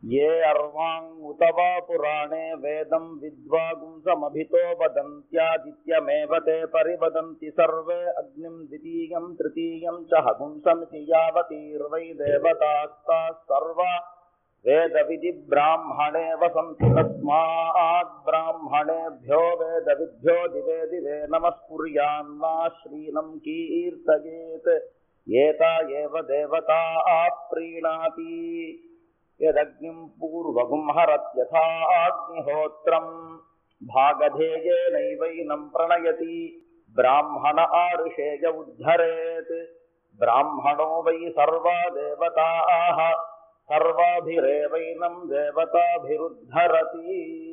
ये अर्वाङ् उत वा पुराणे वेदम् विद्वागुंसमभितो वदन्त्यादित्यमेव ते परिवदन्ति सर्वे अग्निम् द्वितीयम् तृतीयम् च हगुंसमिति यावतीर्वै देवतास्ताः सर्वा वेदविधि ब्राह्मणे वसन्ति तस्मात् ब्राह्मणेभ्यो वेदविद्भ्यो दिवे दिवे नमस्कुर्यान्ना श्रीनम् कीर्तयेत् एता एव देवता प्रीणाति यदग्निम् पूर्वगुम् हरत्यथाग्निहोत्रम् भागधेयेनैवैनम् प्रणयति ब्राह्मण आरुषेय उद्धरेत् ब्राह्मणो वै सर्वा देवताः सर्वाभिरेवैनम् देवताभिरुद्धरति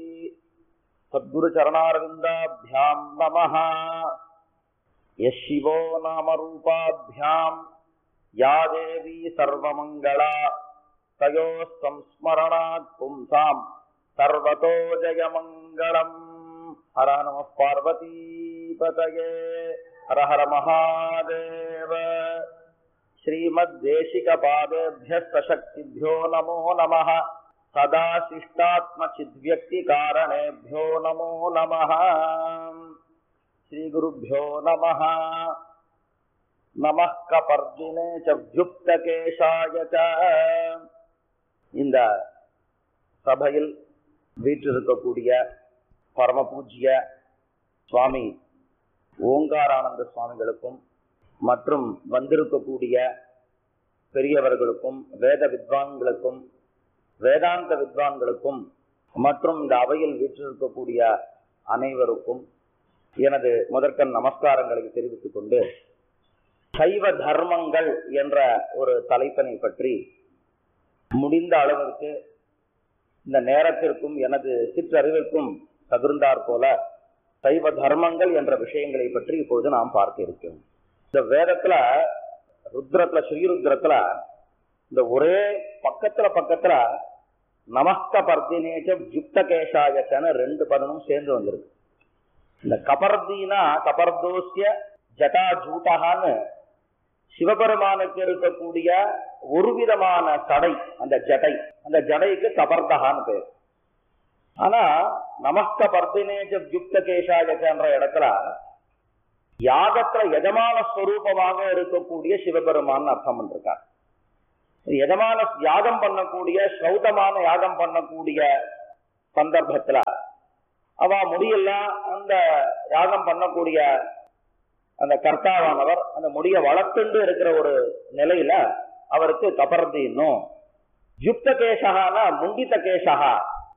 सद्गुरुचरणारविन्दाभ्याम् नमः यः शिवो नामरूपाभ्याम् या देवी सर्वमङ्गला तयोः संस्मरणात् पुंसाम् सर्वतो जयमङ्गलम् हर नमः पार्वतीपतये हर हर महादेव श्रीमद्देशिकपादेभ्यः सशक्तिभ्यो नमो नमः सदाशिष्टात्मचिद्व्यक्तिकारणेभ्यो नमो नमः श्रीगुरुभ्यो नमः நமः கபர்தினே சப்யுக்தகேஷாய ச இந்த சபையில் வீற்றிருக்கக்கூடிய பரம பூஜ்ய சுவாமி ஓங்காரானந்த சுவாமிகளுக்கும் மற்றும் வந்திருக்கக்கூடிய பெரியவர்களுக்கும் வேத வித்வான்களுக்கும் வேதாந்த வித்வான்களுக்கும் மற்றும் இந்த அவையில் வீற்றிருக்கக்கூடிய அனைவருக்கும் எனது முதற்கண் நமஸ்காரங்களை தெரிவித்துக் கொண்டு சைவ தர்மங்கள் என்ற ஒரு தலைப்பினை பற்றி முடிந்த அளவிற்கு இந்த நேரத்திற்கும் எனது சிற்றறிவிற்கும் தகுந்தாற் போல சைவ தர்மங்கள் என்ற விஷயங்களை பற்றி இப்பொழுது நாம் பார்க்க இருக்கிறோம் இந்த வேதத்துல ருத்ரத்துல ஸ்ரீருத்ரத்துல இந்த ஒரே பக்கத்துல பக்கத்துல நமஸ்த பர்தினேச்ச யுக்த கேசாயத்தன ரெண்டு பதமும் சேர்ந்து வந்திருக்கு இந்த கபர்தீனா கபர்தோசிய ஜட்டா ஜூட்டகான்னு சிவபெருமானுக்கு இருக்கக்கூடிய ஒரு விதமான தடை அந்த ஜடை அந்த ஜடைக்கு கபர்தகான்னு பேர் ஆனா நமஸ்த பர்தினேஜ யுக்த கேசாயன்ற இடத்துல யாகத்துல எஜமான ஸ்வரூபமாக இருக்கக்கூடிய சிவபெருமான் அர்த்தம் பண்ணிருக்கார் எஜமான யாகம் பண்ணக்கூடிய சௌதமான யாகம் பண்ணக்கூடிய சந்தர்ப்பத்துல அவ முடியல அந்த யாகம் பண்ணக்கூடிய அந்த கர்த்தாவானவர் அந்த முடிய வளர்த்துண்டு இருக்கிற ஒரு நிலையில அவருக்கு கபர்தீனும் யுக்த கேசகானா முண்டித்த கேசகா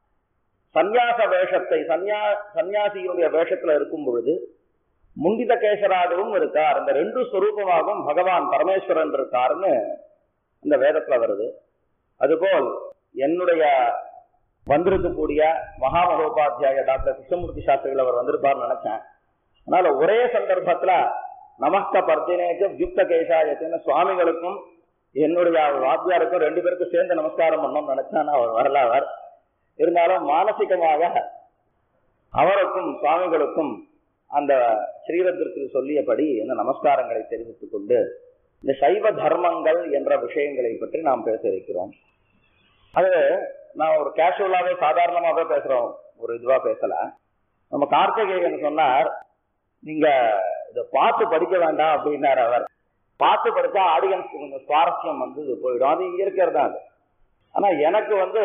சந்நியாச வேஷத்தை சன்னியா சன்னியாசியினுடைய வேஷத்துல இருக்கும் பொழுது முண்டித கேசராகவும் இருக்கார் அந்த ரெண்டு ஸ்வரூபமாகவும் பகவான் பரமேஸ்வரன் இருக்காருன்னு இந்த வேதத்துல வருது அதுபோல் என்னுடைய வந்திருக்கக்கூடிய மகாமகோபாத்தியாய டாக்டர் கிருஷ்ணமூர்த்தி சாஸ்திரிகள் அவர் வந்திருப்பார்னு நினைச்சேன் அதனால ஒரே சந்தர்ப்பத்துல நமஸ்த பர்தினேக்கு யுக்த கேசாயத்தின்னு சுவாமிகளுக்கும் என்னுடைய வாத்தியாருக்கும் ரெண்டு பேருக்கும் சேர்ந்து நமஸ்காரம் பண்ணணும்னு நினைச்சான் அவர் வரல அவர் இருந்தாலும் மானசிகமாக அவருக்கும் சுவாமிகளுக்கும் அந்த ஸ்ரீரத்திற்கு சொல்லியபடி இந்த நமஸ்காரங்களை தெரிவித்துக் கொண்டு இந்த சைவ தர்மங்கள் என்ற விஷயங்களை பற்றி நாம் பேச இருக்கிறோம் அது நான் ஒரு கேஷுவலாவே சாதாரணமாவே பேசுறோம் ஒரு இதுவா பேசல நம்ம கார்த்திகேயன் சொன்னார் நீங்க இத பார்த்து படிக்க வேண்டாம் அப்படின்னாரு அவர் பார்த்து படிச்சா ஆடியன்ஸ்க்கு கொஞ்சம் சுவாரஸ்யம் வந்து போயிடும் அது இங்க இருக்கிறது அது ஆனா எனக்கு வந்து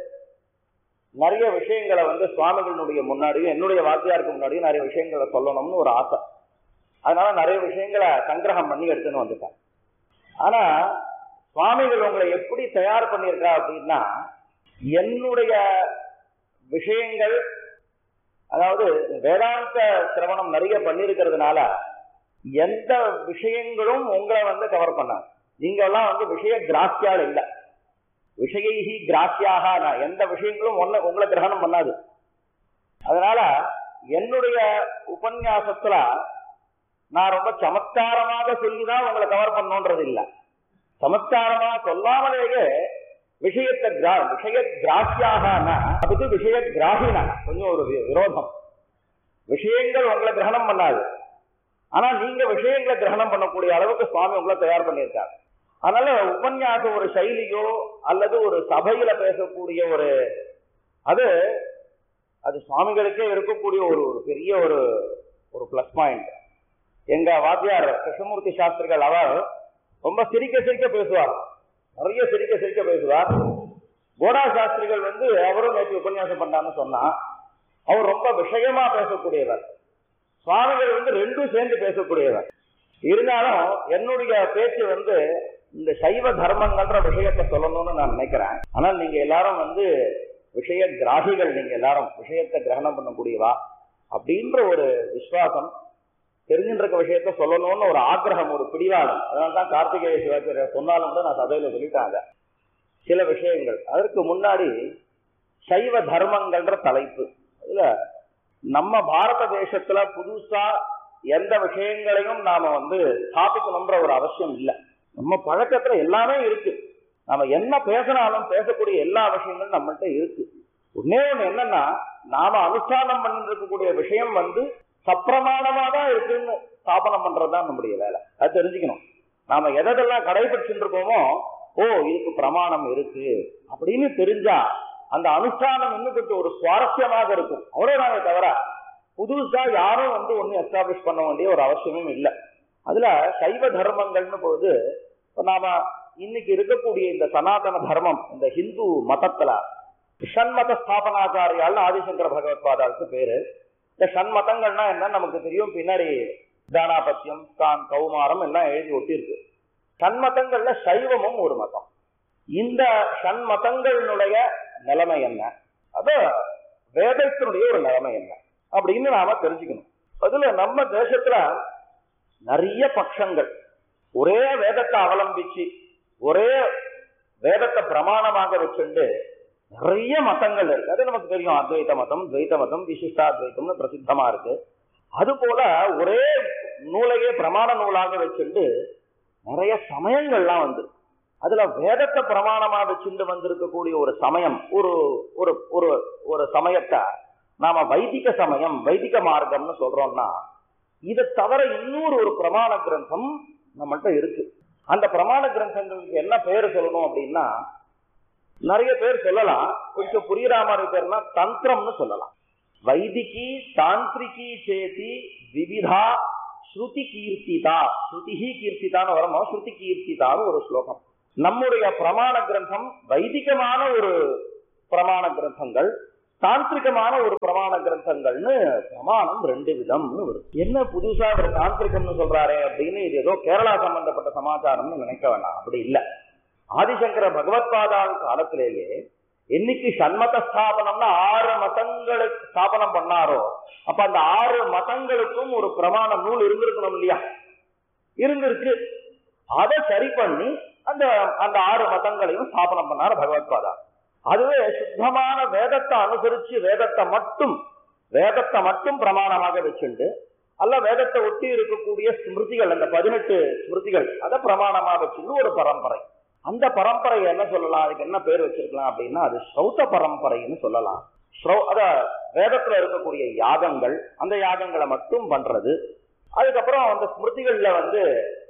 நிறைய விஷயங்களை வந்து சுவாமிகளுடைய முன்னாடியும் என்னுடைய வாத்தியாருக்கு முன்னாடியும் நிறைய விஷயங்களை சொல்லணும்னு ஒரு ஆசை அதனால நிறைய விஷயங்களை சங்கிரகம் பண்ணி எடுத்துன்னு வந்துட்டேன் ஆனா சுவாமிகள் உங்களை எப்படி தயார் பண்ணியிருக்கா அப்படின்னா என்னுடைய விஷயங்கள் அதாவது வேதாந்த சிரவணம் நிறைய பண்ணிருக்கிறதுனால எந்த விஷயங்களும் உங்களை வந்து கவர் பண்ணாது நீங்க எல்லாம் வந்து விஷய கிராசியால் இல்லை விஷயி கிராசியாக நான் எந்த விஷயங்களும் ஒன்னு உங்களை கிரகணம் பண்ணாது அதனால என்னுடைய உபன்யாசத்துல நான் ரொம்ப சமத்காரமாக சொல்லிதான் உங்களை கவர் பண்ணோன்றது இல்லை சமத்காரமா சொல்லாமலேயே விஷயத்தை கிரா விஷய கிராசியாக அதுக்கு விஷய கிராகினா கொஞ்சம் ஒரு விரோதம் விஷயங்கள் உங்களை கிரகணம் பண்ணாது ஆனா நீங்க விஷயங்களை கிரகணம் பண்ணக்கூடிய அளவுக்கு சுவாமி உங்களை தயார் பண்ணியிருக்காரு அதனால உபன்யாச ஒரு சைலியோ அல்லது ஒரு சபையில பேசக்கூடிய ஒரு அது அது சுவாமிகளுக்கே இருக்கக்கூடிய ஒரு ஒரு பெரிய ஒரு ஒரு பிளஸ் பாயிண்ட் எங்க வாத்தியார் கிருஷ்ணமூர்த்தி சாஸ்திரிகள் அவர் ரொம்ப சிரிக்க சிரிக்க பேசுவார் நிறைய சிரிக்க சிரிக்க பேசுவார் கோடா சாஸ்திரிகள் வந்து அவரும் நேற்று உபன்யாசம் பண்ணான்னு சொன்னா அவர் ரொம்ப விஷயமா பேசக்கூடியவர் சுவாமிகள் வந்து ரெண்டும் சேர்ந்து பேசக்கூடியவர் இருந்தாலும் என்னுடைய பேச்சு வந்து இந்த சைவ தர்மங்கள்ன்ற விஷயத்தை சொல்லணும்னு நான் நினைக்கிறேன் ஆனால் நீங்க எல்லாரும் வந்து விஷய கிராகிகள் நீங்க எல்லாரும் விஷயத்தை கிரகணம் பண்ணக்கூடியவா அப்படின்ற ஒரு விசுவாசம் தெரிஞ்சுட்டு இருக்க விஷயத்த சொல்லணும்னு ஒரு ஆக்கிரகம் ஒரு பிடிவாதம் அதனால தான் கார்த்திகேய சிவாச்சாரியர் சொன்னாலும் கூட நான் சபையில சொல்லிட்டாங்க சில விஷயங்கள் அதற்கு முன்னாடி சைவ தர்மங்கள்ன்ற தலைப்பு இதுல நம்ம பாரத தேசத்துல புதுசா எந்த விஷயங்களையும் நாம வந்து ஸ்தாபிக்கணும்ன்ற ஒரு அவசியம் இல்லை நம்ம பழக்கத்துல எல்லாமே இருக்கு நாம என்ன பேசினாலும் பேசக்கூடிய எல்லா விஷயங்களும் நம்மள்ட்ட இருக்கு ஒன்னே ஒண்ணு என்னன்னா நாம அனுஷ்டானம் பண்ணிட்டு இருக்கக்கூடிய விஷயம் வந்து சப்பிரமாணமா தான் இருக்குன்னு ஸ்தாபனம் பண்றதுதான் நம்முடைய வேலை அது தெரிஞ்சுக்கணும் நாம எதெல்லாம் கடைபிடிச்சுட்டு இருக்கோமோ ஓ இதுக்கு பிரமாணம் இருக்கு அப்படின்னு தெரிஞ்சா அந்த அனுஷ்டானம் இன்னும் கொஞ்சம் ஒரு சுவாரஸ்யமாக இருக்கும் அவ்வளவுதானே தவிர புதுசா யாரும் வந்து ஒன்னும் எஸ்டாப்ளிஷ் பண்ண வேண்டிய ஒரு அவசியமும் இல்லை அதுல சைவ தர்மங்கள்னு போது இப்ப நாம இன்னைக்கு இருக்கக்கூடிய இந்த சனாதன தர்மம் இந்த ஹிந்து மதத்துல ஷண்மத ஸ்தாபனாச்சாரியால் ஆதிசங்கர பகவத்பாதாவுக்கு பேரு இந்த ஷண்மதங்கள்னா என்ன நமக்கு தெரியும் பின்னாடி தானாபத்தியம் தான் கௌமாரம் எல்லாம் எழுதி ஒட்டியிருக்கு ஷண்மதங்கள்ல சைவமும் ஒரு மதம் இந்த ஷண்மதங்களினுடைய நிலைமை என்ன அது வேதத்தினுடைய ஒரு நிலைமை என்ன அப்படின்னு நாம தெரிஞ்சுக்கணும் அதுல நம்ம தேசத்துல நிறைய பட்சங்கள் ஒரே வேதத்தை அவலம்பிச்சு ஒரே வேதத்தை பிரமாணமாக வச்சுண்டு நிறைய மதங்கள் இருக்கு அது நமக்கு தெரியும் அத்வைத மதம் துவைத மதம் விசிஷ்டாத்வைத்தம்னு பிரசித்தமா இருக்கு அது போல ஒரே நூலையே பிரமாண நூலாக வச்சுண்டு நிறைய சமயங்கள்லாம் வந்து அதுல வேதத்தை பிரமாணமா வச்சுட்டு வந்திருக்கக்கூடிய ஒரு சமயம் ஒரு ஒரு ஒரு ஒரு சமயத்தை நாம வைதிக சமயம் வைதிக மார்க்கம்னு சொல்றோம்னா இதை தவிர இன்னொரு ஒரு பிரமாண கிரந்தம் நம்மள்ட்ட இருக்கு அந்த பிரமாண கிரந்தங்களுக்கு என்ன பேர் சொல்லணும் அப்படின்னா நிறைய பேர் சொல்லலாம் கொஞ்சம் புரியுற மாதிரி பேர்னா தந்திரம்னு சொல்லலாம் வைதிகி தாந்திரிகி சேதி விவிதா ஸ்ருதி கீர்த்திதா ஸ்ருதிஹி கீர்த்திதான்னு வரணும் ஸ்ருதி கீர்த்திதான்னு ஒரு ஸ்லோகம் நம்முடைய பிரமாண கிரந்தம் வைதிகமான ஒரு பிரமாண கிரந்தங்கள் தாந்திரிகமான ஒரு பிரமாண கிரந்தங்கள்னு பிரமாணம் ரெண்டு விதம்னு வருது என்ன புதுசா ஒரு தாந்திரிகம்னு சொல்றாரே அப்படின்னு இது ஏதோ கேரளா சம்பந்தப்பட்ட சமாச்சாரம்னு நினைக்க வேண்டாம் அப்படி இல்ல ஆதிசங்கர பகவத்பாதால் காலத்திலேயே என்னைக்கு சண்மத ஸ்தாபனம்னா ஆறு மதங்களுக்கு ஸ்தாபனம் பண்ணாரோ அப்ப அந்த ஆறு மதங்களுக்கும் ஒரு பிரமாண நூல் இருந்திருக்கணும் இல்லையா இருந்திருக்கு அதை சரி பண்ணி அந்த அந்த ஆறு மதங்களையும் ஸ்தாபனம் பண்ணார் பகவத்பாதா அதுவே சுத்தமான வேதத்தை அனுசரிச்சு வேதத்தை மட்டும் வேதத்தை மட்டும் பிரமாணமாக வச்சுண்டு அல்ல வேதத்தை ஒட்டி இருக்கக்கூடிய ஸ்மிருதிகள் அந்த பதினெட்டு ஸ்மிருதிகள் அதை பிரமாணமா வச்சுண்டு ஒரு பரம்பரை அந்த பரம்பரை என்ன சொல்லலாம் அதுக்கு என்ன பேர் வச்சிருக்கலாம் அப்படின்னா அது ஸ்ரௌத பரம்பரைன்னு சொல்லலாம் ஸ்ரௌ- அத வேதத்துல இருக்கக்கூடிய யாகங்கள் அந்த யாகங்களை மட்டும் பண்றது அதுக்கப்புறம் அந்த ஸ்மிருதிகள்ல வந்து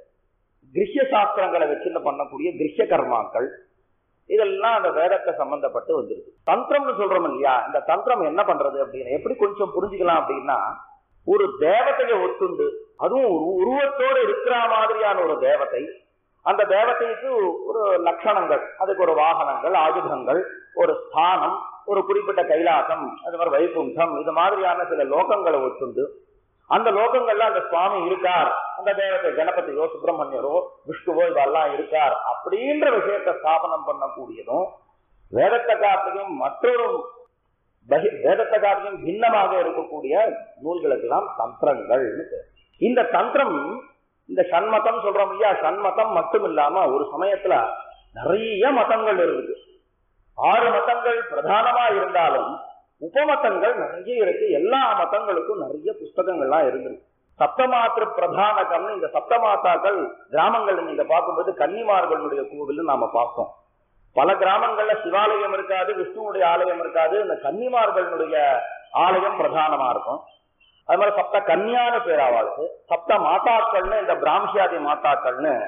கிருஷ்ய சாஸ்திரங்களை வச்சுன்னு பண்ணக்கூடிய கிருஷ்ய கர்மாக்கள் இதெல்லாம் அந்த வேதத்தை சம்பந்தப்பட்டு வந்துருக்கு தந்திரம்னு சொல்றோம் இல்லையா இந்த தந்திரம் என்ன பண்றது அப்படின்னு எப்படி கொஞ்சம் புரிஞ்சுக்கலாம் அப்படின்னா ஒரு தேவதையை ஒத்துண்டு அதுவும் ஒரு உருவத்தோடு இருக்கிற மாதிரியான ஒரு தேவதை அந்த தேவதைக்கு ஒரு லட்சணங்கள் அதுக்கு ஒரு வாகனங்கள் ஆயுதங்கள் ஒரு ஸ்தானம் ஒரு குறிப்பிட்ட கைலாசம் அது மாதிரி வைகுண்டம் இது மாதிரியான சில லோகங்களை ஒத்துண்டு அந்த லோகங்கள்ல அந்த சுவாமி இருக்கார் அந்த தேவத்தை கணபதியோ சுப்பிரமணியரோ விஷ்ணுவோ இதெல்லாம் இருக்கார் அப்படின்ற விஷயத்தை ஸ்தாபனம் பண்ணக்கூடியதும் வேதத்தை காட்டிலும் மற்றொரு பகி- வேதத்தை காட்டிலும் பின்னமாக இருக்கக்கூடிய நூல்களுக்கெல்லாம் தந்திரங்கள்னு பேர். இந்த தந்திரம் இந்த சண்மதம் சொல்றோம் இல்லையா சண்மதம் மட்டும் இல்லாம ஒரு சமயத்துல நிறைய மதங்கள் இருக்குது ஆறு மதங்கள் பிரதானமா இருந்தாலும் உபமதங்கள் நிறைய இருக்கு எல்லா மதங்களுக்கும் நிறைய புஸ்தகங்கள்லாம் இருந்திருக்கு சப்தமாத்திர பிரதானகம்னு இந்த சப்தமாத்தாக்கள் கிராமங்கள்ல நீங்க பார்க்கும்போது கன்னிமார்களுடைய கோவில் நாம பார்த்தோம் பல கிராமங்கள்ல சிவாலயம் இருக்காது விஷ்ணுவுடைய ஆலயம் இருக்காது இந்த கன்னிமார்களுடைய ஆலயம் பிரதானமா இருக்கும் அது மாதிரி சப்த கன்னியான பேர் அவளுக்கு சப்த மாதாக்கள்னு இந்த பிராம்சியாதி மாதாக்கள்னு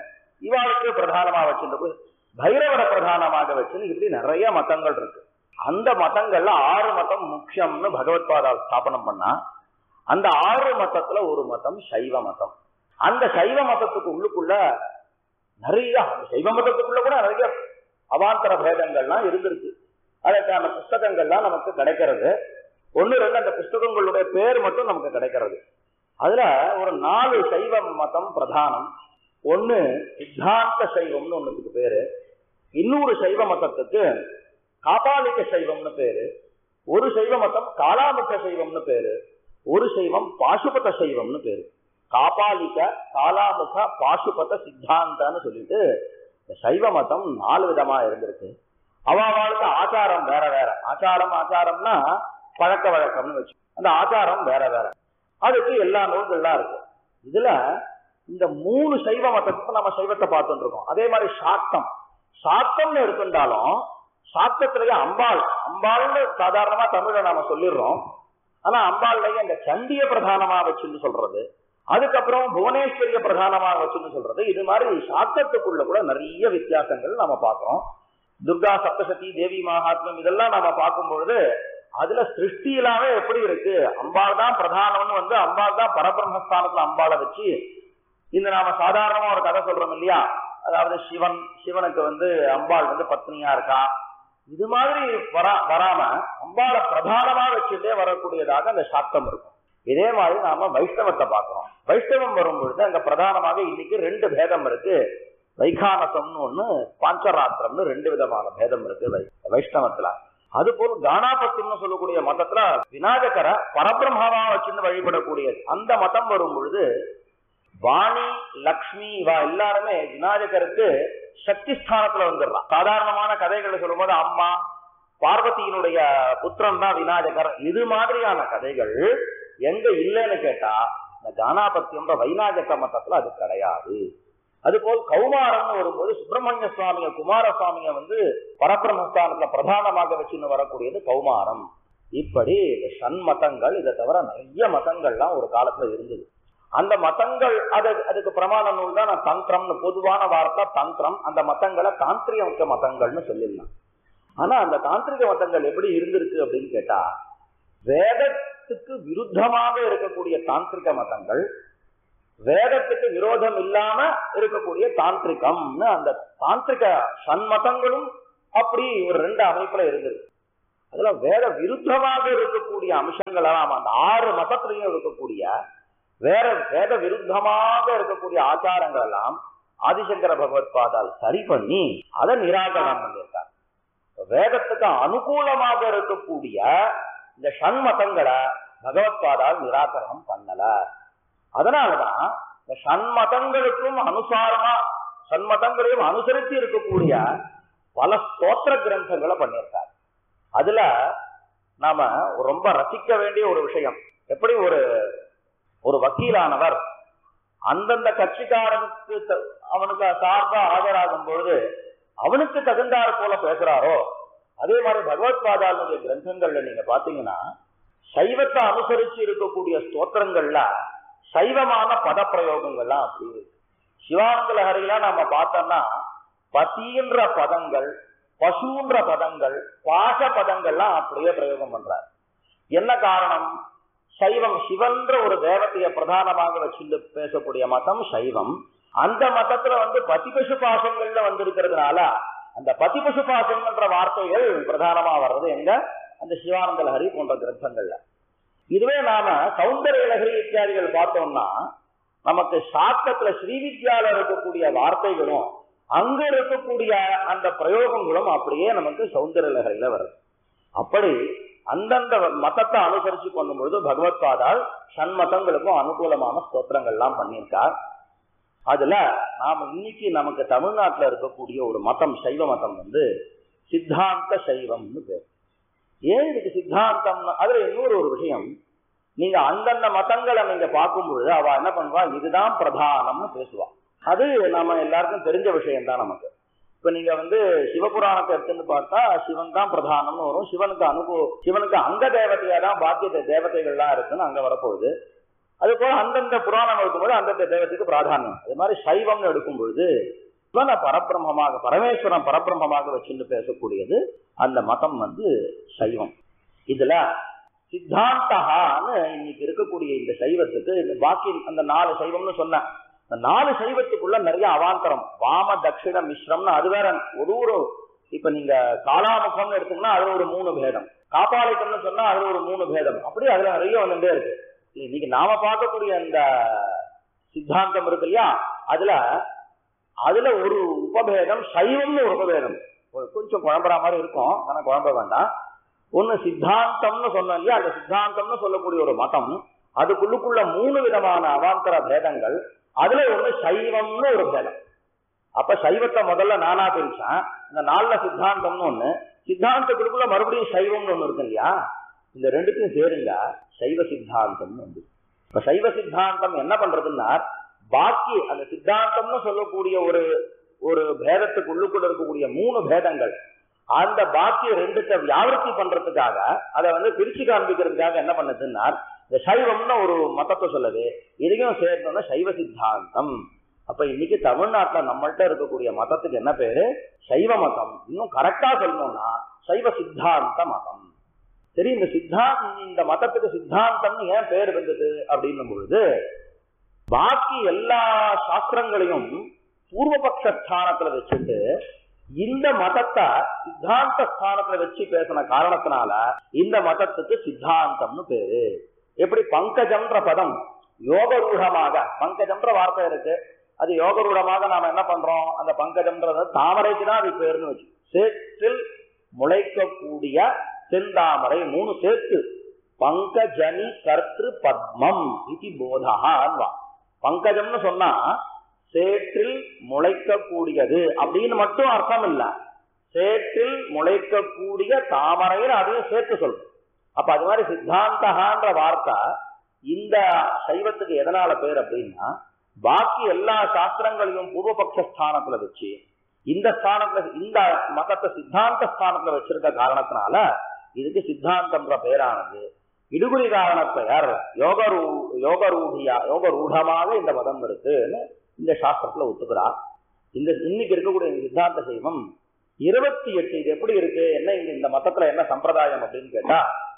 இவாளுக்கு பிரதானமா வச்சிருந்து பைரவரை பிரதானமாக வச்சுன்னு இப்படி நிறைய மதங்கள் இருக்கு அந்த மதங்கள்ல ஆறு மதம் முக்கியம்னு பகவத்பாதா ஸ்தாபனம் பண்ணா அந்த ஆறு மதத்துல ஒரு மதம் சைவ மதம் அந்த சைவ மதத்துக்கு உள்ளுக்குள்ள நிறைய சைவ மதத்துக்குள்ள கூட நிறைய அவாந்தர பேதங்கள்லாம் இருந்திருக்கு அதற்கான புஸ்தகங்கள்லாம் நமக்கு கிடைக்கிறது ஒன்னு ரெண்டு அந்த புஸ்தகங்களுடைய பேர் மட்டும் நமக்கு கிடைக்கிறது அதுல ஒரு நாலு சைவ மதம் பிரதானம் ஒண்ணு சித்தாந்த சைவம்னு ஒண்ணுக்கு பேரு இன்னொரு சைவ மதத்துக்கு காபாலிக சைவம்னு பேரு ஒரு சைவ மதம் காலாமுக சைவம்னு பேரு ஒரு சைவம் பாசுபத சைவம்னு பேரு காபாலிக காலாமுக பாசுபத சித்தாந்தன்னு சொல்லிட்டு இந்த சைவ மதம் நாலு விதமா இருந்திருக்கு அவளுக்கு ஆச்சாரம் வேற வேற ஆச்சாரம் ஆச்சாரம்னா பழக்க வழக்கம்னு வச்சு அந்த ஆச்சாரம் வேற வேற அதுக்கு எல்லா நூல்கள்லாம் இருக்கு இதுல இந்த மூணு சைவ மதத்துக்கு நம்ம சைவத்தை பார்த்துட்டு இருக்கோம் அதே மாதிரி சாத்தம் சாத்தம்னு எடுத்துட்டாலும் சாத்தத்திலேயே அம்பாள் அம்பாள்னு சாதாரணமா தமிழ்ல நாம சொல்லிடுறோம் ஆனா அம்பாள்லயே அந்த சண்டிய பிரதானமா வச்சுன்னு சொல்றது அதுக்கப்புறம் புவனேஸ்வரிய பிரதானமா வச்சுன்னு சொல்றது இது மாதிரி சாத்தத்துக்குள்ள கூட நிறைய வித்தியாசங்கள் நம்ம பார்க்கிறோம் துர்கா சப்தசதி தேவி மகாத்மியம் இதெல்லாம் நாம பார்க்கும் பொழுது அதுல சிருஷ்டியிலாவே எப்படி இருக்கு அம்பாள் தான் பிரதானம்னு வந்து அம்பாள் தான் பரபிரம்மஸ்தானத்துல அம்பாளை வச்சு இந்த நாம சாதாரணமா ஒரு கதை சொல்றோம் இல்லையா அதாவது சிவன் சிவனுக்கு வந்து அம்பாள் வந்து பத்னியா இருக்கா இது மாதிரி வரா வராம அம்பாளை பிரதானமா வச்சுட்டே வரக்கூடியதாக அந்த சாத்தம் இருக்கும் இதே மாதிரி நாம வைஷ்ணவத்தை பார்க்கிறோம் வைஷ்ணவம் வரும்பொழுது அங்க பிரதானமாக இன்னைக்கு ரெண்டு பேதம் இருக்கு வைகானசம்னு ஒண்ணு பாஞ்சராத்திரம்னு ரெண்டு விதமான பேதம் இருக்கு வை- வைஷ்ணவத்துல அது போல கானாபத்தியம்னு சொல்லக்கூடிய மதத்துல விநாயகரை பரபிரம்மாவா வச்சுன்னு வழிபடக்கூடியது அந்த மதம் வரும் பொழுது வாணி லக்ஷ்மி இவா எல்லாருமே விநாயகருக்கு சக்தி ஸ்தானத்துல வந்துடலாம் சாதாரணமான கதைகளை சொல்லும்போது அம்மா பார்வதியினுடைய புத்திரன் தான் விநாயகர் இது மாதிரியான கதைகள் எங்க இல்லைன்னு கேட்டா இந்த கானாபத்தியம்ன்ற வைநாயக மதத்துல அது கிடையாது அதுபோல் கௌமாரம்னு வரும்போது சுப்பிரமணிய சுவாமிய குமார சுவாமிய வந்து பரபிரமஸ்தானத்துல பிரதானமாக வச்சுன்னு வரக்கூடியது கௌமாரம் இப்படி இந்த சண்மதங்கள் இதை தவிர நிறைய மதங்கள்லாம் ஒரு காலத்துல இருந்தது அந்த மதங்கள் அது அதுக்கு பிரமாண நூல் தான் நான் தந்திரம்னு பொதுவான வார்த்தை தந்திரம் அந்த மதங்களை தாந்திரிக மதங்கள்னு சொல்லிடலாம் ஆனா அந்த தாந்திரிக மதங்கள் எப்படி இருந்திருக்கு அப்படின்னு கேட்டா வேதத்துக்கு விருத்தமாக இருக்கக்கூடிய தாந்திரிக மதங்கள் வேதத்துக்கு விரோதம் இல்லாம இருக்கக்கூடிய தாந்திரிகம்னு அந்த தாந்திரிக சண்மதங்களும் அப்படி ஒரு ரெண்டு அமைப்புல இருந்தது அதுல வேத விருத்தமாக இருக்கக்கூடிய அம்சங்கள் எல்லாம் அந்த ஆறு மதத்திலையும் இருக்கக்கூடிய வேற வேத விருத்தமாக இருக்கக்கூடிய ஆச்சாரங்கள் எல்லாம் ஆதிசங்கர பகவத் பாதால் சரி பண்ணி அதை நிராகரணம் பண்ணியிருக்கார் வேதத்துக்கு அனுகூலமாக இருக்கக்கூடிய இந்த சண்மதங்களை பகவத் பாதால் நிராகரணம் பண்ணல அதனாலதான் இந்த சண்மதங்களுக்கும் அனுசாரமா சண்மதங்களையும் அனுசரித்து இருக்கக்கூடிய பல ஸ்தோத்திர கிரந்தங்களை பண்ணியிருக்கார் அதுல நாம ரொம்ப ரசிக்க வேண்டிய ஒரு விஷயம் எப்படி ஒரு ஒரு வக்கீலானவர் அந்தந்த கட்சிக்காரனுக்கு த- அவனுக்கு சார்பா ஆஜராகும் பொழுது அவனுக்கு தகுந்தாற் போல பேசுறாரோ அதே மாதிரி பகவத் பாதாளுடைய கிரந்தங்கள்ல நீங்க பாத்தீங்கன்னா சைவத்தை அனுசரிச்சு இருக்கக்கூடிய ஸ்தோத்திரங்கள்ல சைவமான பதப்பிரயோகங்கள்லாம் அப்படி இருக்கு சிவானந்த லஹரிலாம் நாம பார்த்தோம்னா பசின்ற பதங்கள் பசுன்ற பதங்கள் பாச பதங்கள்லாம் அப்படியே பிரயோகம் பண்றார் என்ன காரணம் சைவம் சிவன்ற ஒரு தேவதைய பிரதானமாக வச்சுட்டு பேசக்கூடிய மதம் சைவம் அந்த மதத்துல வந்து பதிபசு பாசங்கள்ல வந்திருக்கிறதுனால அந்த பதிபசு பாசங்கன்ற வார்த்தைகள் பிரதானமா வர்றது எங்க அந்த சிவானந்த லஹரி போன்ற கிரந்தங்கள்ல இதுவே நாம சௌந்தரிய லஹரி இத்தியாதிகள் பார்த்தோம்னா நமக்கு சாஸ்திரத்துல ஸ்ரீவித்யால இருக்கக்கூடிய வார்த்தைகளும் அங்க இருக்கக்கூடிய அந்த பிரயோகங்களும் அப்படியே நமக்கு சௌந்தரிய லஹரியில வருது அப்படி அந்தந்த மதத்தை அனுசரிச்சு கொள்ளும் பொழுது பகவத் பாதால் சண்மதங்களுக்கும் அனுகூலமான ஸ்தோத்திரங்கள்லாம் பண்ணியிருக்கார் அதுல நாம இன்னைக்கு நமக்கு தமிழ்நாட்டுல இருக்கக்கூடிய ஒரு மதம் சைவ மதம் வந்து சித்தாந்த சைவம்னு பேர் ஏன் இதுக்கு சித்தாந்தம்னா அதுல இன்னொரு ஒரு விஷயம் நீங்க அந்தந்த மதங்களை நீங்க பார்க்கும் பொழுது அவ என்ன பண்ணுவா இதுதான் பிரதானம்னு பேசுவா அது நாம எல்லாருக்கும் தெரிஞ்ச விஷயம் தான் நமக்கு இப்ப நீங்க வந்து சிவபுராணத்தை எடுத்துன்னு பார்த்தா சிவன் தான் பிரதானம்னு வரும் சிவனுக்கு அனுகு சிவனுக்கு அங்க தேவதையா தான் பாக்கிய தேவதைகள்லாம் இருக்குன்னு அங்க வரப்போகுது அது போல அந்தந்த புராணம் எடுக்கும்போது அந்தந்த தேவதைக்கு பிராதானியம் அது மாதிரி சைவம்னு எடுக்கும் பொழுது சிவனை பரபிரம்மமாக பரமேஸ்வரன் பரபிரம்மமாக வச்சுட்டு பேசக்கூடியது அந்த மதம் வந்து சைவம் இதுல சித்தாந்தகான்னு இன்னைக்கு இருக்கக்கூடிய இந்த சைவத்துக்கு இந்த பாக்கி அந்த நாலு சைவம்னு சொன்னேன் இந்த நாலு சைவத்துக்குள்ள நிறைய அவாந்தரம் வாம தட்சிண மிஸ்ரம்னு அது வேற ஒரு ஒரு இப்ப நீங்க காலாமுகம்னு எடுத்தீங்கன்னா அதுல ஒரு மூணு பேதம் காப்பாளிக்கம்னு சொன்னா அதுல ஒரு மூணு பேதம் அப்படி அதுல நிறைய வந்துட்டே இருக்கு இன்னைக்கு நாம பார்க்கக்கூடிய அந்த சித்தாந்தம் இருக்கு இல்லையா அதுல அதுல ஒரு உபபேதம் சைவம்னு ஒரு உபபேதம் ஒரு கொஞ்சம் குழம்புற மாதிரி இருக்கும் ஆனா குழம்ப வேண்டாம் ஒண்ணு சித்தாந்தம்னு சொன்னோம் இல்லையா அந்த சித்தாந்தம்னு சொல்லக்கூடிய ஒரு மதம் அதுக்குள்ளுக்குள்ள மூணு விதமான அவாந்தர பேதங்கள் அதுல ஒண்ணு சைவம்னு ஒரு பேதம் அப்ப சைவத்தை முதல்ல நானா பிரிச்சேன் இந்த நாலுல சித்தாந்தம்னு ஒண்ணு சித்தாந்தத்துக்குள்ள மறுபடியும் சைவம்னு ஒண்ணு இருக்கு இல்லையா இந்த ரெண்டுத்தையும் சேருங்க சைவ சித்தாந்தம்னு வந்து இப்ப சைவ சித்தாந்தம் என்ன பண்றதுன்னா பாக்கி அந்த சித்தாந்தம்னு சொல்லக்கூடிய ஒரு ஒரு பேதத்துக்குள்ளுக்குள்ள இருக்கக்கூடிய மூணு பேதங்கள் அந்த பாக்கி ரெண்டுத்த வியாபர்த்தி பண்றதுக்காக அதை வந்து பிரிச்சு காண்பிக்கிறதுக்காக என்ன பண்ணுதுன்னா இந்த சைவம்னு ஒரு மதத்தை சொல்லுது இதையும் சேர்ந்தோம்னா சைவ சித்தாந்தம் அப்ப இன்னைக்கு தமிழ்நாட்டுல நம்மள்ட்ட இருக்கக்கூடிய மதத்துக்கு என்ன பேரு சைவ மதம் இன்னும் கரெக்டா சொல்லணும்னா சைவ சித்தாந்த மதம் சரி இந்த சித்தாந்த இந்த மதத்துக்கு சித்தாந்தம்னு ஏன் பேர் வந்தது அப்படின்னும் பொழுது பாக்கி எல்லா சாஸ்திரங்களையும் பூர்வபக்ஷ ஸ்தானத்துல வச்சுட்டு இந்த மதத்தை சித்தாந்த ஸ்தானத்துல வச்சு பேசின காரணத்தினால இந்த மதத்துக்கு சித்தாந்தம்னு பேரு எப்படி பங்கஜம்ன்ற பதம் யோகரூடமாக பங்கஜம்ன்ற வார்த்தை இருக்கு அது யோகரூடமாக நாம என்ன பண்றோம் அந்த பங்கஜம்ன்றது தாமரைக்கு தான் அது பேருன்னு வச்சு சேற்றில் முளைக்கக்கூடிய செந்தாமரை மூணு சேர்த்து பங்கஜனி கர்த்திரு பத்மம் இது போதா பங்கஜம்னு சொன்னா சேற்றில் முளைக்கக்கூடியது அப்படின்னு மட்டும் அர்த்தம் இல்ல சேற்றில் முளைக்கக்கூடிய தாமரைன்னு அதையும் சேர்த்து சொல்றோம் அப்ப அது மாதிரி சித்தாந்தகான்ற வார்த்தை இந்த சைவத்துக்கு எதனால பேர் அப்படின்னா பாக்கி எல்லா சாஸ்திரங்களையும் பூர்வபக்ஷ ஸ்தானத்துல வச்சு இந்த ஸ்தானத்துல இந்த மதத்தை சித்தாந்த ஸ்தானத்துல வச்சிருக்க காரணத்தினால இதுக்கு சித்தாந்தம்ன்ற பேரானது இடுகுறி காரண பெயர் யோகரூ யோகரூடியா யோகரூடமாக இந்த மதம் இருக்குன்னு இந்த சாஸ்திரத்துல ஒத்துக்கிறார் இந்த இன்னைக்கு இருக்கக்கூடிய இந்த சித்தாந்த சைவம் இருபத்தி எட்டு இது எப்படி இருக்கு என்ன இங்க இந்த மதத்துல என்ன சம்பிரதாயம் அப்படின்னு கேட்டா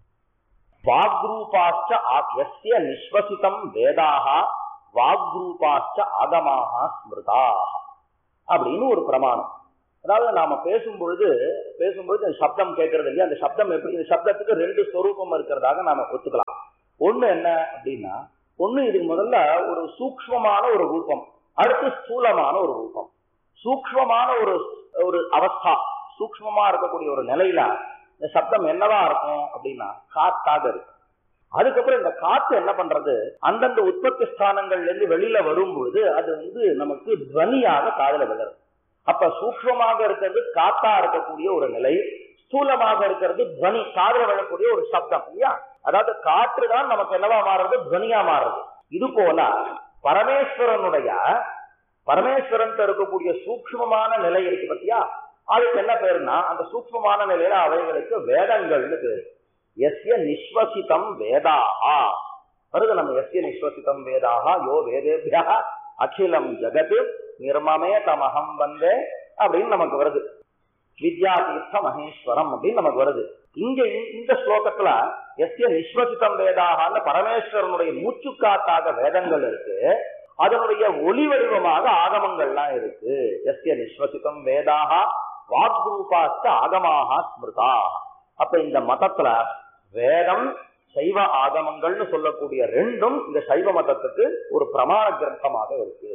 வாக்ரூபாச்ச எஸ்ய நிஸ்வசிதம் வேதாக வாக்ரூபாச்ச ஆகமாக ஸ்மிருதாக அப்படின்னு ஒரு பிரமாணம் அதாவது நாம பேசும் பொழுது பேசும்பொழுது அந்த சப்தம் கேட்கறது இல்லையா அந்த சப்தம் எப்படி இந்த சப்தத்துக்கு ரெண்டு ஸ்வரூபம் இருக்கிறதாக நாம ஒத்துக்கலாம் ஒண்ணு என்ன அப்படின்னா ஒண்ணு இதுக்கு முதல்ல ஒரு சூக்மமான ஒரு ரூபம் அடுத்து ஸ்தூலமான ஒரு ரூபம் சூக்மமான ஒரு ஒரு அவஸ்தா சூக்மமா இருக்கக்கூடிய ஒரு நிலையில இந்த சப்தம் என்னவா இருக்கும் அப்படின்னா காத்தாக இருக்கு அதுக்கப்புறம் இந்த காத்து என்ன பண்றது அந்தந்த உற்பத்தி ஸ்தானங்கள்ல இருந்து வெளியில வரும்பொழுது அது வந்து நமக்கு துவனியாக காதல விழுறது அப்ப சூக்மமாக இருக்கிறது காத்தா இருக்கக்கூடிய ஒரு நிலை ஸ்தூலமாக இருக்கிறது துவனி காதல விழக்கூடிய ஒரு சப்தம் இல்லையா அதாவது காற்று தான் நமக்கு என்னவா மாறுறது துவனியா மாறுறது இது போல பரமேஸ்வரனுடைய பரமேஸ்வரன் இருக்கக்கூடிய சூக்மமான நிலை இருக்கு பத்தியா அதுக்கு என்ன பேருனா அந்த சூக்மமான நிலையில அவைகளுக்கு வேதங்கள்னு பேரு எஸ்ய நிஸ்வசிதம் வேதாஹா வருது நம்ம எஸ்ய நிஸ்வசிதம் வேதாஹா யோ வேதேபியா அகிலம் ஜெகத் நிர்மமே தமகம் வந்தே அப்படின்னு நமக்கு வருது வித்யாதீர்த்த மகேஸ்வரம் அப்படின்னு நமக்கு வருது இங்க இந்த ஸ்லோகத்துல எஸ்ய நிஸ்வசிதம் வேதாகான்னு பரமேஸ்வரனுடைய மூச்சுக்காத்தாக வேதங்கள் இருக்கு அதனுடைய ஒளி வடிவமாக ஆகமங்கள்லாம் இருக்கு எஸ்ய நிஸ்வசிதம் வேதாக வாக்ரூபாஸ்த ஆகமாக ஸ்மிருதா அப்ப இந்த மதத்துல வேதம் சைவ ஆகமங்கள்னு சொல்லக்கூடிய ரெண்டும் இந்த சைவ மதத்துக்கு ஒரு பிரமாண கிரந்தமாக இருக்கு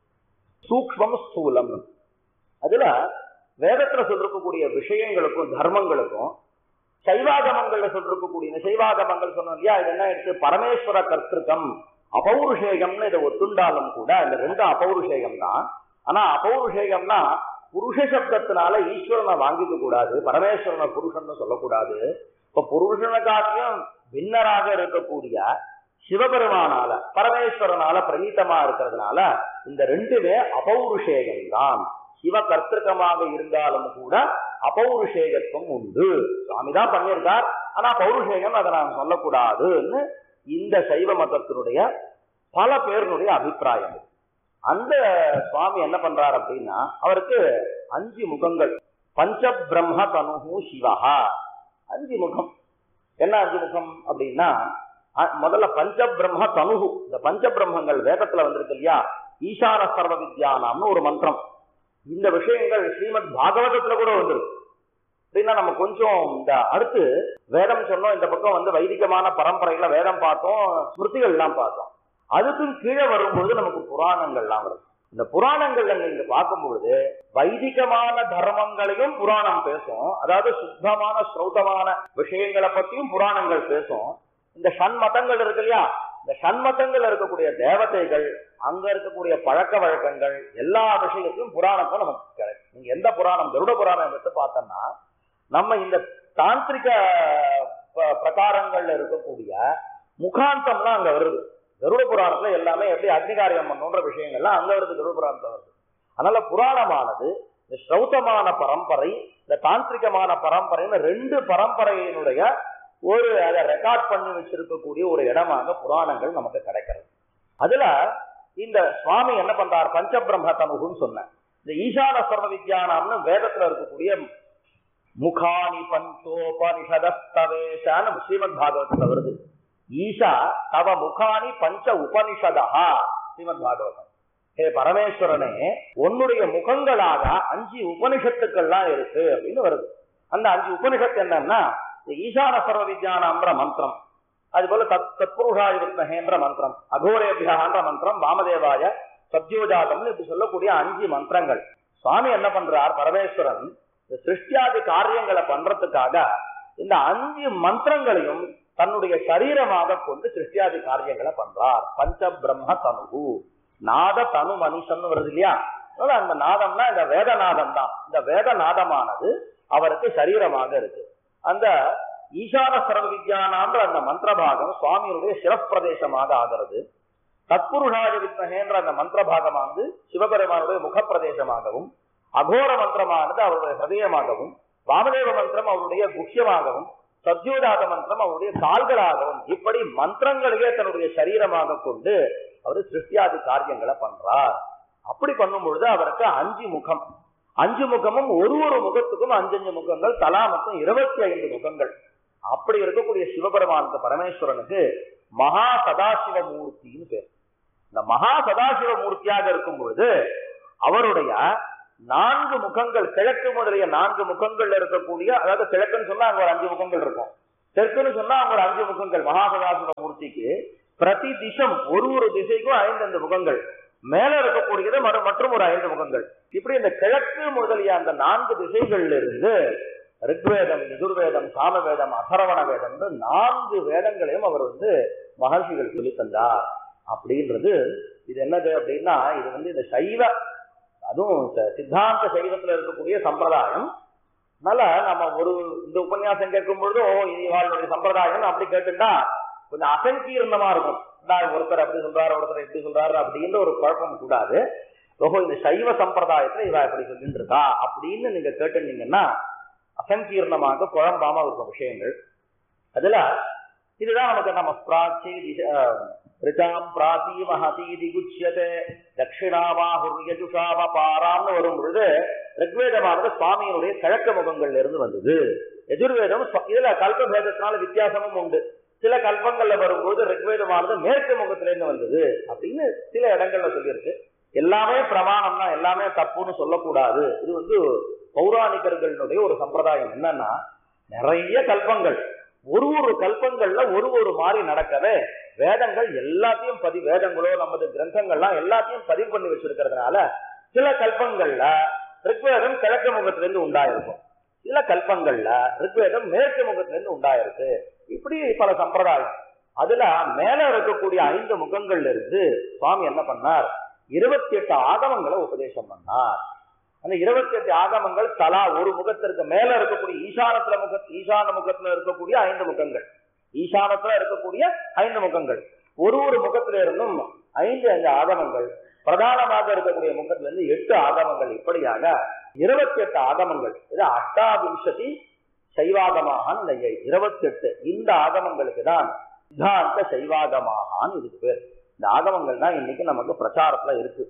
சூக்மம் ஸ்தூலம் அதுல வேதத்துல சொல்லிருக்கக்கூடிய விஷயங்களுக்கும் தர்மங்களுக்கும் சைவாகமங்கள்ல சொல்லிருக்கக்கூடிய இந்த சைவாகமங்கள் சொன்னோம் இல்லையா இது என்ன எடுத்து பரமேஸ்வர கர்த்திருக்கம் அபௌருஷேயம்னு இதை ஒத்துண்டாலும் கூட இந்த ரெண்டும் அபௌருஷேயம் தான் ஆனா அபௌருஷேயம்னா புருஷ சப்தத்தினால ஈஸ்வரனை வாங்கிக்க கூடாது பரமேஸ்வரனை புருஷன் சொல்லக்கூடாது இப்ப புருஷனை காட்டியும் பின்னராக இருக்கக்கூடிய சிவபெருமானால பரமேஸ்வரனால பிரீத்தமா இருக்கிறதுனால இந்த ரெண்டுமே அபௌருஷேயம் தான் சிவ கர்த்திருக்கமாக இருந்தாலும் கூட அபௌருஷேகத்துவம் உண்டு சுவாமி தான் பண்ணியிருக்கார் ஆனா பௌருஷேகம் அதை நாம் சொல்லக்கூடாதுன்னு இந்த சைவ மதத்தினுடைய பல பேருடைய அபிப்பிராயம் அந்த சுவாமி என்ன பண்றார் அப்படின்னா அவருக்கு அஞ்சு முகங்கள் பஞ்ச பிரம்ம தனுகு சிவஹா அஞ்சு முகம் என்ன அஞ்சு முகம் அப்படின்னா அ- முதல்ல பஞ்ச பிரம்ம தனுகு இந்த பஞ்ச பிரம்மங்கள் வேதத்துல வந்திருக்கு இல்லையா ஈசான சர்வ வித்யானாம்னு ஒரு மந்திரம் இந்த விஷயங்கள் ஸ்ரீமத் பாகவதத்துல கூட வந்திருக்கு அப்படின்னா நம்ம கொஞ்சம் இந்த அடுத்து வேதம் சொன்னோம் இந்த பக்கம் வந்து வைதிகமான பரம்பரையில வேதம் பார்த்தோம் ஸ்மிருதிகள் எல்லாம் பார்த்தோம் அதுக்கும் கீழே வரும்பொழுது நமக்கு புராணங்கள்லாம் வரும் இந்த புராணங்கள்ல நீங்க பார்க்கும்பொழுது வைதிகமான தர்மங்களையும் புராணம் பேசும் அதாவது சுத்தமான ஸ்ரௌதமான விஷயங்களை பத்தியும் புராணங்கள் பேசும் இந்த ஷண்மதங்கள் இருக்கு இல்லையா இந்த ஷண்மதங்கள் இருக்கக்கூடிய தேவதைகள் அங்க இருக்கக்கூடிய பழக்க வழக்கங்கள் எல்லா விஷயத்தையும் புராணத்தும் நமக்கு கிடைக்கும் நீங்க எந்த புராணம் கருட புராணம் எடுத்து பார்த்தோம்னா நம்ம இந்த தாந்திரிக ப- பிரகாரங்கள்ல இருக்கக்கூடிய முகாந்தம்லாம் அங்க வருது கருட புராணத்துல எல்லாமே எப்படி அக்னிகாரியம் பண்ணுன்ற விஷயங்கள்லாம் அங்க வருது கருட புராணத்துல வருது அதனால புராணமானது இந்த ஸ்ரௌத்தமான பரம்பரை இந்த தாந்திரிகமான பரம்பரைன்னு ரெண்டு பரம்பரையினுடைய ஒரு அதை ரெக்கார்ட் பண்ணி வச்சிருக்கக்கூடிய ஒரு இடமாக புராணங்கள் நமக்கு கிடைக்கிறது அதுல இந்த சுவாமி என்ன பண்றார் பஞ்சபிரம்ம தனுகுன்னு சொன்னேன் இந்த ஈசான சர்வ வித்யானாம்னு வேதத்துல இருக்கக்கூடிய முகானி பஞ்சோபனிஷதஸ்தவேஷான்னு ஸ்ரீமத் பாகவதத்துல வருது ஈஷா தவ முகானி பஞ்ச உபனிஷதா ஸ்ரீமத் பாகவதம் ஹே பரமேஸ்வரனே உன்னுடைய முகங்களாக அஞ்சு உபனிஷத்துக்கள்லாம் இருக்கு அப்படின்னு வருது அந்த அஞ்சு உபனிஷத்து என்னன்னா இந்த ஈசான சர்வ வித்யானாம்ன்ற மந்திரம் அது போல தத் தத்புருஷாய வித்மஹேன்ற மந்திரம் அகோரேபியான்ற மந்திரம் வாமதேவாய சத்யோஜாதம்னு இப்படி சொல்லக்கூடிய அஞ்சு மந்திரங்கள் சுவாமி என்ன பண்றார் பரமேஸ்வரன் இந்த சிருஷ்டியாதி காரியங்களை பண்றதுக்காக இந்த அஞ்சு மந்திரங்களையும் தன்னுடைய சரீரமாக கொண்டு சிருஷ்டியாதி காரியங்களை பண்றார் பஞ்ச பிரம்ம தனுகு நாத தனு மனுஷன் வருது இல்லையா அதனால அந்த நாதம்னா இந்த வேதநாதம் தான் இந்த வேதநாதமானது அவருக்கு சரீரமாக இருக்கு அந்த ஈசான சர்வ வித்யானான்ற அந்த மந்திரபாகம் சுவாமியுடைய சிரப்பிரதேசமாக ஆகிறது தத்புருஷாய வித்மகேன்ற அந்த மந்திரபாகமானது சிவபெருமானுடைய முகப்பிரதேசமாகவும் அகோர மந்திரமானது அவருடைய ஹதயமாகவும் வாமதேவ மந்திரம் அவருடைய குஷ்யமாகவும் சத்யோதாத மந்திரம் அவருடைய கால்களாகவும் இப்படி மந்திரங்களையே தன்னுடைய சரீரமாக கொண்டு அவர் சிருஷ்டியாதி காரியங்களை பண்றார் அப்படி பண்ணும் பொழுது அவருக்கு அஞ்சு முகம் அஞ்சு முகமும் ஒரு ஒரு முகத்துக்கும் அஞ்சஞ்சு முகங்கள் தலா மொத்தம் இருபத்தி ஐந்து முகங்கள் அப்படி இருக்கக்கூடிய சிவபெருமானுக்கு பரமேஸ்வரனுக்கு மகா சதாசிவ மூர்த்தின்னு பேர் இந்த மகா சதாசிவ மூர்த்தியாக இருக்கும் பொழுது அவருடைய நான்கு முகங்கள் கிழக்கு முதலிய நான்கு முகங்கள்ல இருக்கக்கூடிய அதாவது கிழக்குன்னு சொன்னா அங்க ஒரு அஞ்சு முகங்கள் இருக்கும் தெற்குன்னு சொன்னா அங்க ஒரு அஞ்சு முகங்கள் மகா சதாசிவ மூர்த்திக்கு பிரதி திசம் ஒரு ஒரு திசைக்கும் ஐந்து முகங்கள் மேல இருக்கக்கூடியது மறு மற்றும் ஒரு ஐந்து முகங்கள் இப்படி இந்த கிழக்கு முதலிய அந்த நான்கு திசைகள்ல இருந்து ரிக்வேதம் எதிர்வேதம் சாமவேதம் அதரவண வேதம் நான்கு வேதங்களையும் அவர் வந்து மகர்ஷிகள் சொல்லி தந்தார் அப்படின்றது இது என்னது அப்படின்னா இது வந்து இந்த சைவ அதுவும் ச- சித்தாந்த சைவத்துல இருக்கக்கூடிய சம்பிரதாயம் அதனால நம்ம ஒரு இந்த உபன்யாசம் கேட்கும் பொழுது ஓ இது இவாளுடைய சம்பிரதாயம் அப்படி கேட்டுட்டா கொஞ்சம் அசங்கீர்ணமா இருக்கும் நான் ஒருத்தர் அப்படி சொல்றாரு ஒருத்தர் இப்படி சொல்றாரு அப்படின்ற ஒரு குழப்பம் கூடாது ஓஹோ இந்த சைவ சம்பிரதாயத்துல இவ இப்படி சொல்லிட்டு இருக்கா அப்படின்னு நீங்க கேட்டுனீங்கன்னா அசங்கீர்ணமாக குழம்பாம இருக்கும் விஷயங்கள் அதுல இதுதான் நமக்கு நம்ம பிராச்சி ரிச்சாம் பிராத்தி மகதீதி குச்சியதே தட்சிணாமாஹுர்யஜுஷாம பாராம்னு வரும் பொழுது ரிக்வேதமானது சுவாமியினுடைய கிழக்கு முகங்கள்ல இருந்து வந்தது எஜுர்வேதம் ஸ்வ- இதுல கல்பபேதத்தினால வித்தியாசமும் உண்டு சில கல்பங்கள்ல வரும்போது ரிக்வேதமானது மேற்கு முகத்திலிருந்து வந்தது அப்படின்னு சில இடங்கள்ல சொல்லியிருக்கு எல்லாமே பிரமாணம்னா எல்லாமே தப்புன்னு சொல்லக்கூடாது இது வந்து பௌராணிகர்களுடைய ஒரு சம்பிரதாயம் என்னன்னா நிறைய கல்பங்கள் ஒரு ஒரு கல்பங்கள்ல ஒரு ஒரு மாதிரி நடக்கவே வேதங்கள் எல்லாத்தையும் பதி வேதங்களோ நமது கிரந்தங்கள்லாம் எல்லாத்தையும் பதிவு பண்ணி வச்சிருக்கிறதுனால சில கல்பங்கள்ல ரிக்வேதம் கிழக்கு முகத்திலிருந்து உண்டாயிருக்கும் சில கல்பங்கள்ல ரிக்வேதம் மேற்கு முகத்திலிருந்து உண்டாயிருக்கு இப்படி பல சம்பிரதாயம் அதுல மேல இருக்கக்கூடிய ஐந்து முகங்கள்ல இருந்து சுவாமி என்ன பண்ணார் இருபத்தி எட்டு ஆகமங்களை உபதேசம் பண்ணார் அந்த இருபத்தி எட்டு ஆகமங்கள் தலா ஒரு முகத்திற்கு மேல இருக்கக்கூடிய ஈசானத்துல முக ஈசான முகத்துல இருக்கக்கூடிய ஐந்து முகங்கள் ஈசானத்துல இருக்கக்கூடிய ஐந்து முகங்கள் ஒரு ஒரு முகத்தில இருந்தும் ஐந்து ஐந்து ஆகமங்கள் பிரதானமாக இருக்கக்கூடிய முகத்துல இருந்து எட்டு ஆகமங்கள் இப்படியாக இருபத்தி எட்டு ஆகமங்கள் இது அஷ்டாவிம்சதி சைவாகமாக இந்த இருபத்தி எட்டு இந்த ஆகமங்களுக்கு தான் சித்தாந்த சைவாகமாகான்னு இதுக்கு பேர் இந்த ஆகமங்கள் தான் இன்னைக்கு நமக்கு பிரச்சாரத்துல இருக்கு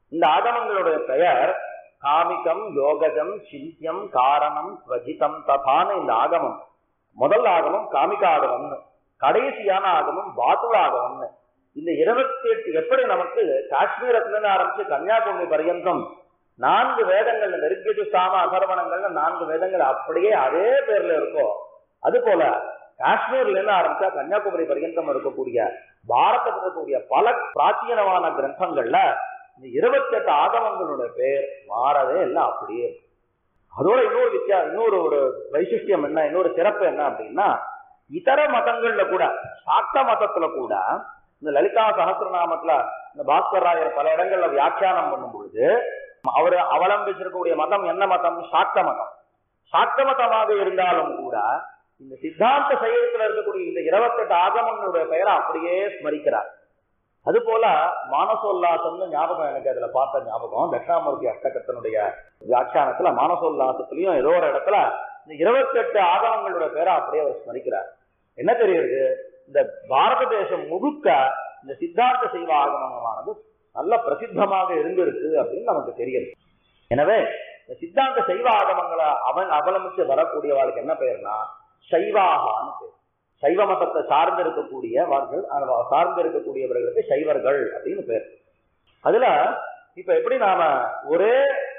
இந்த ஆகமங்களுடைய பெயர் காமிகம் யோகஜம் சிந்தியம் காரணம் ஸ்வஜிதம் தபான இந்த ஆகமம் முதல் ஆகமம் காமிக ஆகமம்னு கடைசியான ஆகமம் பாத்துள ஆகமம்னு இந்த இருபத்தி எட்டு எப்படி நமக்கு காஷ்மீரத்துல இருந்து ஆரம்பிச்சு கன்னியாகுமரி பர்யந்தம் நான்கு வேதங்கள் இந்த ரிக்யஜு சாம அதர்வணங்கள்னு நான்கு வேதங்கள் அப்படியே அதே பேர்ல இருக்கோ அது போல காஷ்மீர்ல இருந்து ஆரம்பிச்சா கன்னியாகுமரி பர்யந்தம் இருக்கக்கூடிய பாரதத்தில் இருக்கக்கூடிய பல பிராச்சீனமான கிரந்தங்கள்ல இந்த இருபத்தி எட்டு ஆகமங்களுடைய பேர் மாறவே இல்லை அப்படியே இருக்கு. அதோட இன்னொரு வித்தியா இன்னொரு ஒரு வைசிஷ்டியம் என்ன இன்னொரு சிறப்பு என்ன அப்படின்னா இதர மதங்கள்ல கூட சாக்த மதத்துல கூட இந்த லலிதா சகசிரநாமத்துல இந்த பாஸ்கர் ராயர் பல இடங்கள்ல வியாக்கியானம் பண்ணும் பொழுது அவர் அவலம்பிச்சிருக்கக்கூடிய மதம் என்ன மதம் சாக்த மதம் சாக்த மதமாக இருந்தாலும் கூட இந்த சித்தாந்த சைவத்துல இருக்கக்கூடிய இந்த இருபத்தெட்டு ஆகமங்களுடைய பெயரை அப்படியே ஸ்மரிக்கிறார் அது போல மானசோல்லாசம்னு ஞாபகம் எனக்கு அதுல பார்த்த ஞாபகம் தட்சிணாமூர்த்தி அஷ்டகத்தினுடைய வியாக்கியானத்துல மானசோல்லாசத்திலையும் ஏதோ ஒரு இடத்துல இந்த இருபத்தெட்டு ஆகமங்களுடைய பேரை அப்படியே அவர் ஸ்மரிக்கிறார் என்ன தெரியுது இந்த பாரத தேசம் முழுக்க இந்த சித்தாந்த சைவ ஆகமமானது நல்ல பிரசித்தமாக இருந்திருக்கு அப்படின்னு நமக்கு தெரியுது எனவே இந்த சித்தாந்த சைவ ஆகமங்களை அவன் அவலம்பிச்சு வரக்கூடியவாளுக்கு என்ன பெயர்னா சைவாகான்னு பேர் சைவ மதத்தை சார்ந்து இருக்கக்கூடியவர்கள் சார்ந்து இருக்கக்கூடியவர்களுக்கு சைவர்கள் அப்படின்னு பேர் அதுல இப்ப எப்படி நாம ஒரே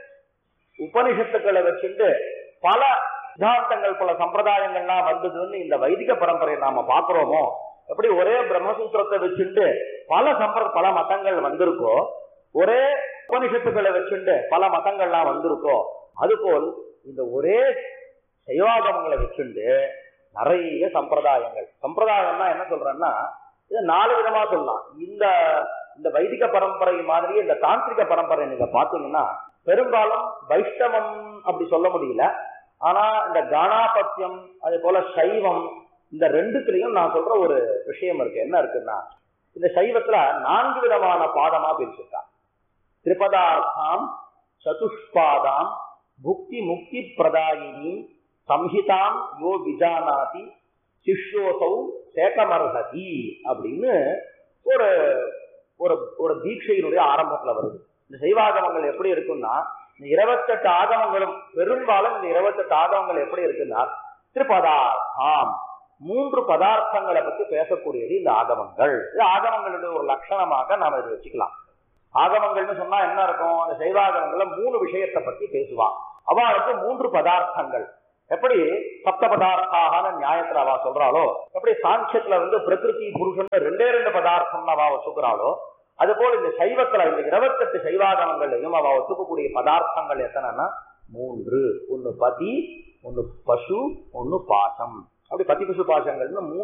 உபனிஷத்துக்களை வச்சுட்டு பல சித்தாந்தங்கள் பல சம்பிரதாயங்கள்லாம் வந்ததுன்னு இந்த வைதிக பரம்பரையை நாம பாக்குறோமோ எப்படி ஒரே பிரம்மசூத்திரத்தை வச்சுட்டு பல சம்பிர பல மதங்கள் வந்திருக்கோ ஒரே உபனிஷத்துக்களை வச்சுட்டு பல மதங்கள்லாம் வந்திருக்கோ அதுபோல் இந்த ஒரே சைவாகமங்களை வச்சுண்டு நிறைய சம்பிரதாயங்கள் சம்பிரதாயம்னா என்ன சொல்றேன்னா இது நாலு விதமா சொல்லலாம் இந்த இந்த வைதிக பரம்பரை மாதிரி இந்த தாந்திரிக பரம்பரை நீங்க பாத்தீங்கன்னா பெரும்பாலும் வைஷ்ணவம் அப்படி சொல்ல முடியல ஆனா இந்த கானாபத்தியம் அதே போல சைவம் இந்த ரெண்டுத்துலயும் நான் சொல்ற ஒரு விஷயம் இருக்கு என்ன இருக்குன்னா இந்த சைவத்துல நான்கு விதமான பாதமா பிரிச்சிருக்கான் திரிபதார்த்தாம் சதுஷ்பாதாம் புக்தி முக்தி பிரதாயினி சம்ஹிதாம் யோ விஜானாதி சிஷ்யோசௌ சேகமர்ஹதி அப்படின்னு ஒரு ஒரு ஒரு தீட்சையினுடைய ஆரம்பத்துல வருது இந்த சைவாகமங்கள் எப்படி இருக்குன்னா இந்த இருபத்தெட்டு ஆகமங்களும் பெரும்பாலும் இந்த இருபத்தெட்டு ஆகமங்கள் எப்படி இருக்குன்னா திரிபதார்த்தம் மூன்று பதார்த்தங்களை பத்தி பேசக்கூடியது இந்த ஆகமங்கள் இது ஆகமங்களுடைய ஒரு லட்சணமாக நாம இதை வச்சுக்கலாம் ஆகமங்கள்னு சொன்னா என்ன இருக்கும் அந்த சைவாகமங்கள்ல மூணு விஷயத்தை பத்தி பேசுவான் அவளுக்கு மூன்று பதார்த்தங்கள் எப்படி சப்த பதார்த்தாக நியாயத்துல அவ சொல்றாளோ எப்படி சாங்கியத்துல வந்து பிரகிருதி புருஷன் ரெண்டே ரெண்டு பதார்த்தம்னு அவ ஒத்துக்கிறாளோ அது போல இந்த சைவத்துல இந்த இருபத்தெட்டு சைவாகமங்கள்லையும் அவ ஒத்துக்கக்கூடிய பதார்த்தங்கள் எத்தனைன்னா மூன்று ஒன்னு பதி ஒன்னு பசு ஒன்னு பாசம் அப்படி பதி பசு பாசங்கள்னு மூணு